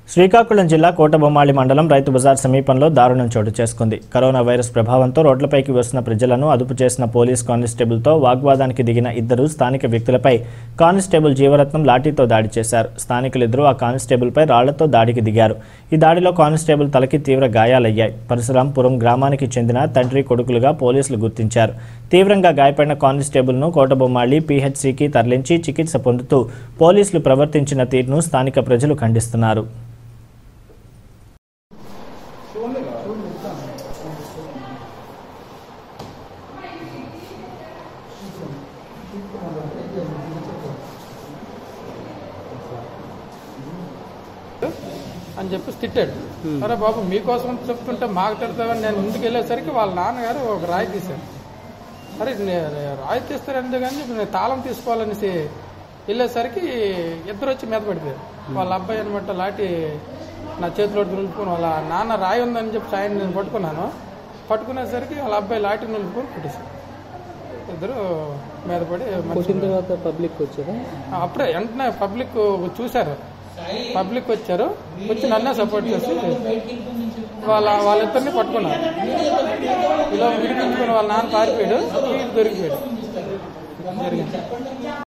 శ్రీకాకుళం జిల్లా కోటబొమ్మాళి మండలం రైతు బజార్ సమీపంలో దారుణం చోటు చేసుకుంది కరోనా వైరస్ ప్రభావంతో రోడ్లపైకి వస్తున్న ప్రజలను అదుపు చేసిన పోలీస్ కానిస్టేబుల్తో వాగ్వాదానికి దిగిన ఇద్దరు స్థానిక వ్యక్తులపై కానిస్టేబుల్ జీవరత్నం లాఠీతో దాడి చేశారు స్థానికులిద్దరూ ఆ కానిస్టేబుల్పై రాళ్లతో దాడికి దిగారు ఈ దాడిలో కానిస్టేబుల్ తలకి తీవ్ర గాయాలయ్యాయి పరశురాంపురం గ్రామానికి చెందిన తండ్రి కొడుకులుగా పోలీసులు గుర్తించారు తీవ్రంగా గాయపడిన కానిస్టేబుల్ను కోటబొమ్మాళి పీహెచ్సికి తరలించి చికిత్స పొందుతూ పోలీసులు ప్రవర్తించిన తీరును స్థానిక ప్రజలు ఖండిస్తున్నారు అని చెప్పి తిట్టాడు అరే బాబు మీకోసం చెప్తుంటే మాకు తిడతావని నేను ముందుకు వెళ్ళేసరికి వాళ్ళ నాన్నగారు ఒక రాయి తీశారు అరే నే- నే- రాయి తీస్తారంటే కానీ నేను తాళం తీసుకోవాలనేసి వెళ్ళేసరికి ఇద్దరు వచ్చి మీద పడిపోయారు వాళ్ళ అబ్బాయి అనమాట లాటి నా చేతిలో నిలుపుకొని వాళ్ళ నాన్న రాయి ఉందని చెప్పి ఆయన నేను పట్టుకున్నాను పట్టుకునేసరికి వాళ్ళ అబ్బాయి లాటి నిలుపుకొని కొట్టేశారు ఇద్దరు మీద పడి మనిషి కొట్టిన తర్వాత పబ్లిక్ వచ్చారా అప్పుడే వెంటనే పబ్లిక్ చూశారు పబ్లిక్ వచ్చారు వచ్చి నన్నే సపోర్ట్ చేసి వాళ్ళ వాళ్ళిద్దరిని పట్టుకున్నారు ఇలా విడిపించుకుని వాళ్ళ నాన్న పారిపోయాడు వీడు దొరికిపోయాడు జరిగింది